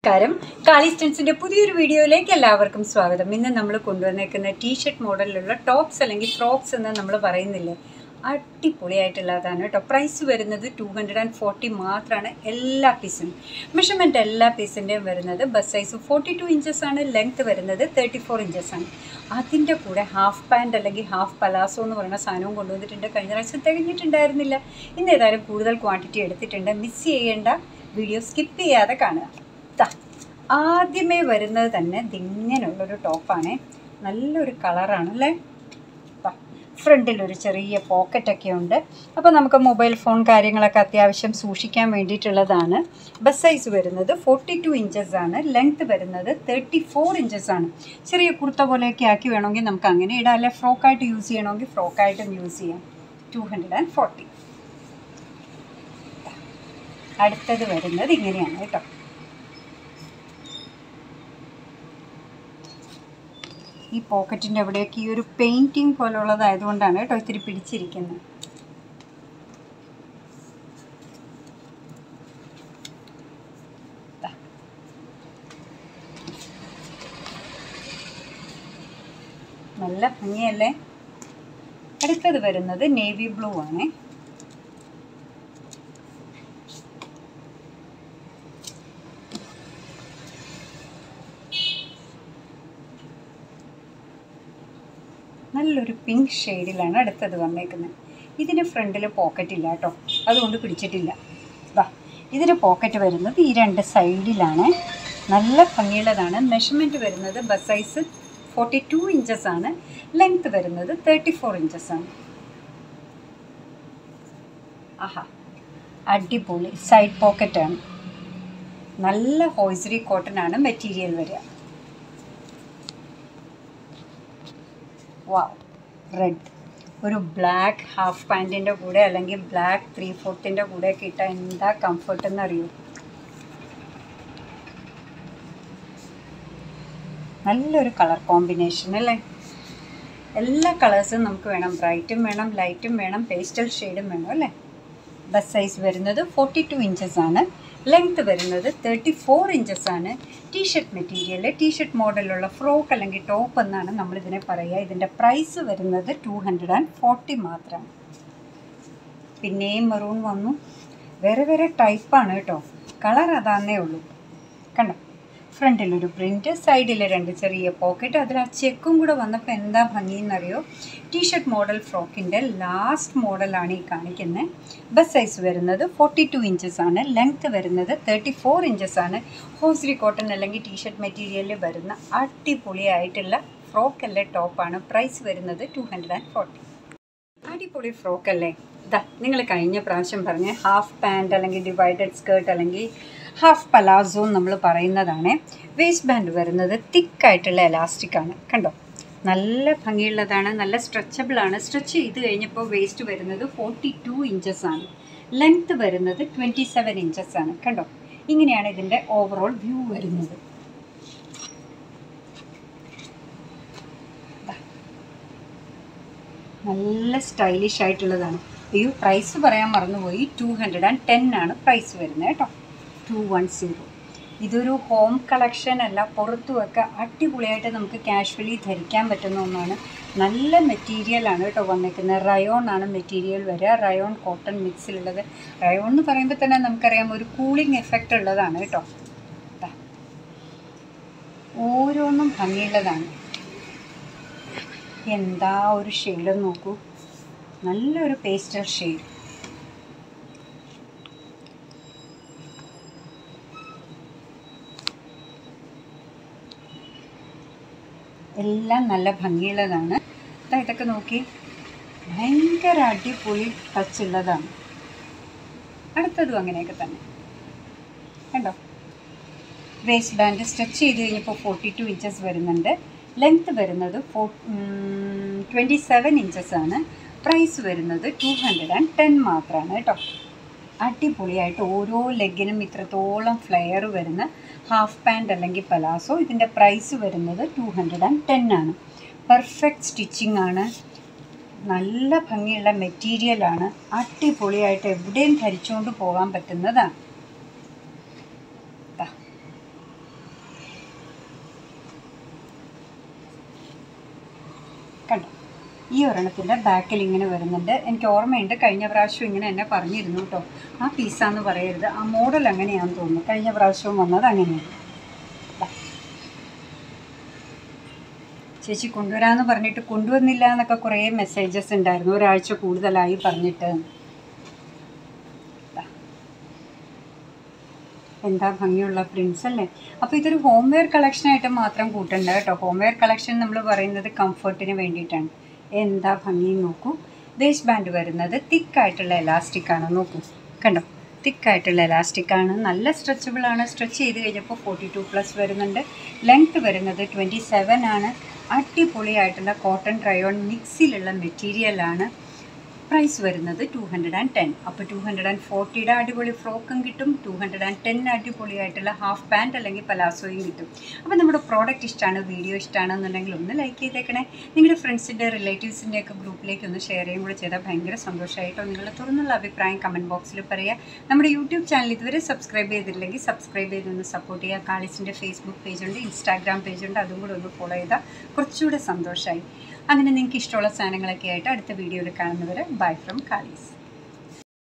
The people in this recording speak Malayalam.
നമസ്കാരം കാളിസ്റ്റൻസിന്റെ പുതിയൊരു വീഡിയോയിലേക്ക് എല്ലാവർക്കും സ്വാഗതം ഇന്ന് നമ്മൾ കൊണ്ടുവന്നേക്കുന്ന ടീഷർട്ട് മോഡലിലുള്ള ടോപ്സ് അല്ലെങ്കിൽ ഫ്രോക്സ് എന്ന് നമ്മൾ പറയുന്നില്ലേ അടിപൊളിയായിട്ടുള്ളതാണ് കേട്ടോ പ്രൈസ് വരുന്നത് ടു ഹൺഡ്രഡ് ആൻഡ് ഫോർട്ടി മാത്രമാണ് എല്ലാ പീസിനും മെഷർമെൻറ്റ് എല്ലാ പീസിൻ്റെയും വരുന്നത് bust size forty two inches ആണ് ലെങ്ത് വരുന്നത് തേർട്ടി ഫോർ ഇഞ്ചസ് ആണ് അതിൻ്റെ കൂടെ ഹാഫ് പാൻറ് അല്ലെങ്കിൽ ഹാഫ് പലാസോ എന്ന് പറയുന്ന സാധനവും കൊണ്ടുവന്നിട്ടുണ്ട് കഴിഞ്ഞ പ്രാവശ്യം തികഞ്ഞിട്ടുണ്ടായിരുന്നില്ല ഇന്ന് ഏതായാലും കൂടുതൽ ക്വാണ്ടിറ്റി എടുത്തിട്ടുണ്ട് മിസ് ചെയ്യേണ്ട വീഡിയോ സ്കിപ്പ് ചെയ്യാതെ കാണുക ദാ, ആദ്യമേ വരുന്നത് തന്നെ ഇതിങ്ങനെയുള്ളൊരു ടോപ്പാണ് നല്ലൊരു കളറാണ് അല്ലേ ഫ്രണ്ടിൽ ഒരു ചെറിയ പോക്കറ്റൊക്കെ ഉണ്ട് അപ്പോൾ നമുക്ക് മൊബൈൽ ഫോൺ കാര്യങ്ങളൊക്കെ അത്യാവശ്യം സൂക്ഷിക്കാൻ വേണ്ടിയിട്ടുള്ളതാണ് ബസ് സൈസ് വരുന്നത് ഫോർട്ടി ടു ഇഞ്ചസ് ആണ് ലെങ്ത് വരുന്നത് തേർട്ടി ഫോർ ഇഞ്ചസ് ആണ് ചെറിയ കുർത്ത പോലെയൊക്കെ ആക്കി വേണമെങ്കിൽ നമുക്ക് അങ്ങനെ ഇടാം അല്ലെ ഫ്രോക്കായിട്ട് യൂസ് ചെയ്യണമെങ്കിൽ ഫ്രോക്കായിട്ടും യൂസ് ചെയ്യാം ടു ഹൺഡ്രഡ് ആൻഡ് ഫോർട്ടി അടുത്തത് വരുന്നത് ഇങ്ങനെയാണ് കേട്ടോ ഈ പോക്കറ്റിൻ്റെ അവിടെയൊക്കെ ഈ ഒരു പെയിൻറ്റിങ് പോലുള്ളതായതുകൊണ്ടാണ് കേട്ടോ ഇത്തിരി പിടിച്ചിരിക്കുന്നത് ദാ. നല്ല ഭംഗിയല്ലേ അടുത്തത് വരുന്നത് നേവി ബ്ലൂ ആണ് നല്ലൊരു പിങ്ക് ഷെയ്ഡിലാണ് അടുത്തത് വന്നേക്കുന്നത് ഇതിന് ഫ്രണ്ടിൽ പോക്കറ്റ് ഇല്ല കേട്ടോ അതുകൊണ്ട് പിടിച്ചിട്ടില്ല വാ ഇതിന് പോക്കറ്റ് വരുന്നത് ഈ രണ്ട് സൈഡിലാണ് നല്ല ഭംഗിയുള്ളതാണ് മെഷർമെൻറ്റ് വരുന്നത് bust size forty two inches ആണ് ലെങ്ത് വരുന്നത് തേർട്ടി ഫോർ ഇഞ്ചസ് ആണ് ആഹാ അടിപൊളി സൈഡ് പോക്കറ്റാണ് നല്ല ഹോയ്സറി കോട്ടൺ ആണ് മെറ്റീരിയൽ വരിക വാവ് റെഡ് ഒരു ബ്ലാക്ക് ഹാഫ് പാൻറ്റിൻ്റെ കൂടെ അല്ലെങ്കിൽ ബ്ലാക്ക് ത്രീ ഫോർത്തിൻ്റെ കൂടെ ഒക്കെ ഇട്ടാൽ എന്താ കംഫർട്ട് എന്നറിയോ നല്ലൊരു കളർ കോമ്പിനേഷൻ അല്ലേ എല്ലാ കളേഴ്സും നമുക്ക് വേണം ബ്രൈറ്റും വേണം ലൈറ്റും വേണം പേസ്റ്റൽ ഷെയ്ഡും വേണം അല്ലേ ബസ് സൈസ് വരുന്നത് ഫോർട്ടി ടു ഇഞ്ചസ് ആണ് ലെങ്ത് വരുന്നത് തേർട്ടി ഫോർ ഇഞ്ചസ് ആണ് ടീഷർട്ട് മെറ്റീരിയൽ ടീഷർട്ട് മോഡലുള്ള ഫ്രോക്ക് അല്ലെങ്കിൽ ടോപ്പ് എന്നാണ് നമ്മളിതിനെ പറയുക ഇതിൻ്റെ പ്രൈസ് വരുന്നത് ടു ഹൺഡ്രഡ് ആൻഡ് ഫോർട്ടി മാത്രമാണ് പിന്നെയും മെറൂൺ വന്നു വേറെ വേറെ ടൈപ്പാണ് കേട്ടോ കളർ അതാന്നേ ഉള്ളൂ കണ്ടോ ഫ്രണ്ടിലൊരു പ്രിൻറ്റ് സൈഡിൽ രണ്ട് ചെറിയ പോക്കറ്റ് അതിൽ ആ ചെക്കും കൂടെ വന്നപ്പോൾ എന്താ ഭംഗിയെന്നറിയോ ടീഷർട്ട് മോഡൽ ഫ്രോക്കിൻ്റെ ലാസ്റ്റ് മോഡലാണ് ഈ കാണിക്കുന്നത് ബസ് സൈസ് വരുന്നത് ഫോർട്ടി ടു ഇഞ്ചസ് ആണ് ലെങ്ത് വരുന്നത് തേർട്ടി ഫോർ ഇഞ്ചസ് ആണ് ഹോസ്രി കോട്ടൺ അല്ലെങ്കിൽ ടീഷർട്ട് മെറ്റീരിയലിൽ വരുന്ന അടിപൊളിയായിട്ടുള്ള ഫ്രോക്ക് അല്ലേ ടോപ്പാണ് പ്രൈസ് വരുന്നത് ടു ഹൺഡ്രഡ് ആൻഡ് ഫോർട്ടി അടിപൊളി ഫ്രോക്ക് അല്ലേ ഇതാ നിങ്ങൾ കഴിഞ്ഞ പ്രാവശ്യം പറഞ്ഞ ഹാഫ് പാൻറ് അല്ലെങ്കിൽ ഡിവൈഡഡ് സ്കേർട്ട് അല്ലെങ്കിൽ ഹാഫ് പലാസോ നമ്മൾ പറയുന്നതാണ് വേസ്റ്റ് ബാൻഡ് വരുന്നത് തിക്കായിട്ടുള്ള എലാസ്റ്റിക് ആണ് കണ്ടോ നല്ല ഭംഗിയുള്ളതാണ് നല്ല സ്ട്രെച്ചബിൾ ആണ് സ്ട്രെച്ച് ചെയ്ത് കഴിഞ്ഞപ്പോൾ വേസ്റ്റ് വരുന്നത് ഫോർട്ടി ടു ഇഞ്ചസ് ആണ് ലെങ്ത് വരുന്നത് ട്വൻറ്റി സെവൻ ഇഞ്ചസ് ആണ് കണ്ടോ ഇങ്ങനെയാണ് ഇതിൻ്റെ ഓവറോൾ വ്യൂ വരുന്നത് നല്ല സ്റ്റൈലിഷ് ആയിട്ടുള്ളതാണ് അയ്യോ പ്രൈസ് പറയാൻ മറന്നുപോയി ടു ഹൺഡ്രഡ് ആൻഡ് ടെൻ ആണ് പ്രൈസ് വരുന്നത് കേട്ടോ ടു വൺ സീറോ ഇതൊരു ഹോം കളക്ഷൻ അല്ല പുറത്തുമൊക്കെ അടിപൊളിയായിട്ട് നമുക്ക് കാഷ്വലി ധരിക്കാൻ പറ്റുന്ന ഒന്നാണ് നല്ല മെറ്റീരിയലാണ് കേട്ടോ വന്നേക്കുന്നത് റയോൺ ആണ് മെറ്റീരിയൽ വരിക റയോൺ കോട്ടൺ മിക്സിലുള്ളത് റയോൺ എന്ന് പറയുമ്പോൾ തന്നെ നമുക്കറിയാം ഒരു കൂളിംഗ് എഫക്റ്റ് ഉള്ളതാണ് കേട്ടോ ദാ. ഓരോന്നും ഭംഗിയുള്ളതാണ് എന്താ ഒരു ഷെയ്ഡ് നോക്കൂ നല്ലൊരു പേസ്റ്റൽ ഷെയ്ഡ് എല്ലാം നല്ല ഭംഗിയുള്ളതാണ് ദാ ഇതൊക്കെ നോക്കി ഭയങ്കര അടിപൊളി ടച്ച് ഉള്ളതാണ് അടുത്തതും അങ്ങനെയൊക്കെ തന്നെ കണ്ടോ വേസ്റ്റ് ബാൻഡ് സ്ട്രെച്ച് ചെയ്ത് കഴിഞ്ഞപ്പോൾ ഫോർട്ടി ടു ഇഞ്ചസ് വരുന്നുണ്ട് ലെങ്ത് വരുന്നത് ഫോ ട്വൻറ്റി സെവൻ ഇഞ്ചസ് ആണ് പ്രൈസ് വരുന്നത് ടു ഹൺഡ്രഡ് ആൻഡ് ടെൻ മാത്രമാണ് കേട്ടോ അടിപൊളിയായിട്ട് ഓരോ ലെഗിനും ഇത്രത്തോളം ഫ്ലെയർ വരുന്ന ഹാഫ് പാൻറ് അല്ലെങ്കിൽ പലാസോ ഇതിൻ്റെ പ്രൈസ് വരുന്നത് ടു ഹൺഡ്രഡ് ആൻഡ് ടെൻ ആണ് പെർഫെക്റ്റ് സ്റ്റിച്ചിങ് ആണ് നല്ല ഭംഗിയുള്ള മെറ്റീരിയലാണ് അടിപൊളിയായിട്ട് എവിടെയും ധരിച്ചുകൊണ്ട് പോകാൻ പറ്റുന്നതാണ് ദാ. ഈ ഒരെണ്ണത്തിൻ്റെ ബാക്കിൽ ഇങ്ങനെ വരുന്നുണ്ട് എനിക്ക് ഓർമ്മയുണ്ട് കഴിഞ്ഞ പ്രാവശ്യം ഇങ്ങനെ എന്നെ പറഞ്ഞിരുന്നു കേട്ടോ ആ പീസാന്ന് പറയരുത് ആ മോഡൽ അങ്ങനെയാണെന്ന് തോന്നുന്നു കഴിഞ്ഞ പ്രാവശ്യവും വന്നത് അങ്ങനെയാണ് ദാ. ചേച്ചി കൊണ്ടുവരാമെന്ന് പറഞ്ഞിട്ട് കൊണ്ടുവന്നില്ല എന്നൊക്കെ കുറേ മെസ്സേജസ് ഉണ്ടായിരുന്നു ഒരാഴ്ച കൂടുതലായി പറഞ്ഞിട്ട് ദാ. എന്താ ഭംഗിയുള്ള പ്രിൻസ് അല്ലേ അപ്പോൾ ഇതൊരു ഹോം വെയർ കളക്ഷനായിട്ട് മാത്രം കൂട്ടണ്ട കേട്ടോ ഹോം വെയർ കളക്ഷൻ നമ്മൾ പറയുന്നത് കംഫർട്ടിന് വേണ്ടിയിട്ടാണ് എന്താ ഭംഗി നോക്കൂ വേസ്റ്റ് ബാൻഡ് വരുന്നത് തിക്കായിട്ടുള്ള എലാസ്റ്റിക് ആണ് നോക്കൂ കണ്ടോ തിക്കായിട്ടുള്ള എലാസ്റ്റിക് ആണ് നല്ല സ്ട്രെച്ചബിൾ ആണ് സ്ട്രെച്ച് ചെയ്ത് കഴിഞ്ഞപ്പോൾ ഫോർട്ടി ടു പ്ലസ് വരുന്നുണ്ട് ലെങ്ത് വരുന്നത് ട്വൻറ്റി സെവൻ ആണ് അടിപൊളിയായിട്ടുള്ള കോട്ടൺ റയോൺ മിക്സിലുള്ള മെറ്റീരിയലാണ് പ്രൈസ് വരുന്നത് ടു ഹൺഡ്രഡ് ആൻഡ് ടെൻ അപ്പോൾ ടു ഹൺഡ്രഡ് ആൻഡ് ഫോർട്ടിയുടെ അടിപൊളി ഫ്രോക്കും കിട്ടും ടു ഹൺഡ്രഡ് ആൻഡ് ടെൻ അടിപൊളിയായിട്ടുള്ള ഹാഫ് പാൻറ് അല്ലെങ്കിൽ പലാസോയും കിട്ടും അപ്പോൾ നമ്മുടെ പ്രോഡക്റ്റ് ഇഷ്ടമാണ് വീഡിയോ ഇഷ്ടമാണെന്നുണ്ടെങ്കിൽ ഒന്ന് ലൈക്ക് ചെയ്തേക്കണേ നിങ്ങളുടെ ഫ്രണ്ട്സിൻ്റെ റിലേറ്റീവ്സിൻ്റെ ഒക്കെ ഗ്രൂപ്പിലേക്ക് ഒന്ന് ഷെയർ ചെയ്യും കൂടെ ചെയ്താൽ ഭയങ്കര സന്തോഷമായിട്ടോ നിങ്ങളുടെ തുറന്നുള്ള അഭിപ്രായം കമൻറ്റ് ബോക്സിൽ പറയുക നമ്മുടെ യൂട്യൂബ് ചാനൽ ഇതുവരെ സബ്സ്ക്രൈബ് ചെയ്തിട്ടില്ലെങ്കിൽ സബ്സ്ക്രൈബ് ചെയ്ത് ഒന്ന് സപ്പോർട്ട് ചെയ്യുക കാളിസിൻ്റെ ഫേസ്ബുക്ക് പേജുണ്ട് ഇൻസ്റ്റാഗ്രാം പേജുണ്ട് അതും കൂടെ ഒന്ന് ഫോളോ ചെയ്താൽ കുറച്ചുകൂടെ സന്തോഷമായി അങ്ങനെ നിങ്ങൾക്ക് ഇഷ്ടമുള്ള സാധനങ്ങളൊക്കെ ആയിട്ട് അടുത്ത വീഡിയോയിൽ കാണുന്നവരെ ബൈ ഫ്രം കാളീസ്